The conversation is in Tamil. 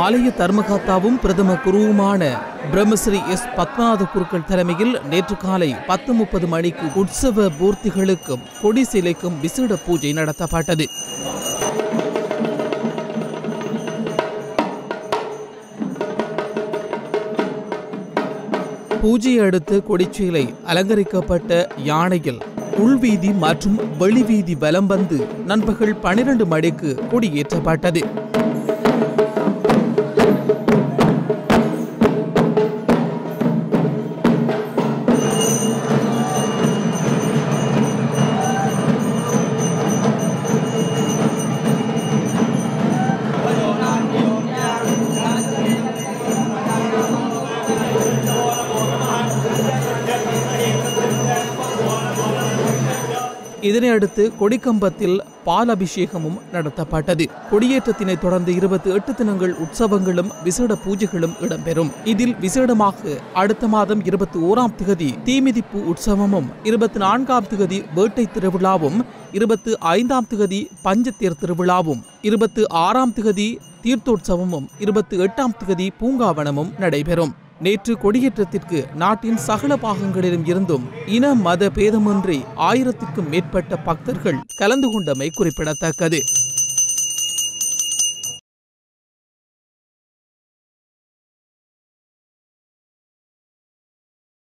ஆலய தர்மகர்த்தாவும் பிரதம குருவுமான பிரம்மஸ்ரீ எஸ் பத்மநாத குருக்கள் தலைமையில் நேற்று காலை பத்து முப்பது மணிக்கு உற்சவ பூர்த்திகளுக்கும் கொடி சிலைக்கும் விசேட பூஜை நடத்தப்பட்டது பூஜையை அடுத்து கொடிச்சீலை அலங்கரிக்கப்பட்ட யானையில் உள்வீதி மற்றும் வெளிவீதி வலம் வந்து நண்பகல் பனிரெண்டு மணிக்கு கொடியேற்றப்பட்டது இதனை அடுத்து கொடிக்கம்பத்தில் பால் அபிஷேகமும் நடத்தப்பட்டது கொடியேற்றத்தினை தொடர்ந்து இருபத்தி எட்டு தினங்கள் உற்சவங்களும் விசேட பூஜைகளும் இடம்பெறும் இதில் விசேடமாக அடுத்த மாதம் இருபத்தி ஓராம் திகதி தீமிதிப்பு உற்சவமும் இருபத்தி நான்காம் திகதி வேட்டை திருவிழாவும் இருபத்தி ஐந்தாம் திகதி பஞ்சத்தேர் திருவிழாவும் இருபத்தி ஆறாம் திகதி தீர்த்தோற்சவமும் இருபத்தி எட்டாம் திகதி பூங்காவனமும் நடைபெறும் நேற்று கொடியேற்றத்திற்கு நாட்டின் சகல பாகங்களிலும் இருந்தும் இன மத பேதமின்றி ஆயிரத்திற்கும் மேற்பட்ட பக்தர்கள் கலந்து கொண்டமை குறிப்பிடத்தக்கது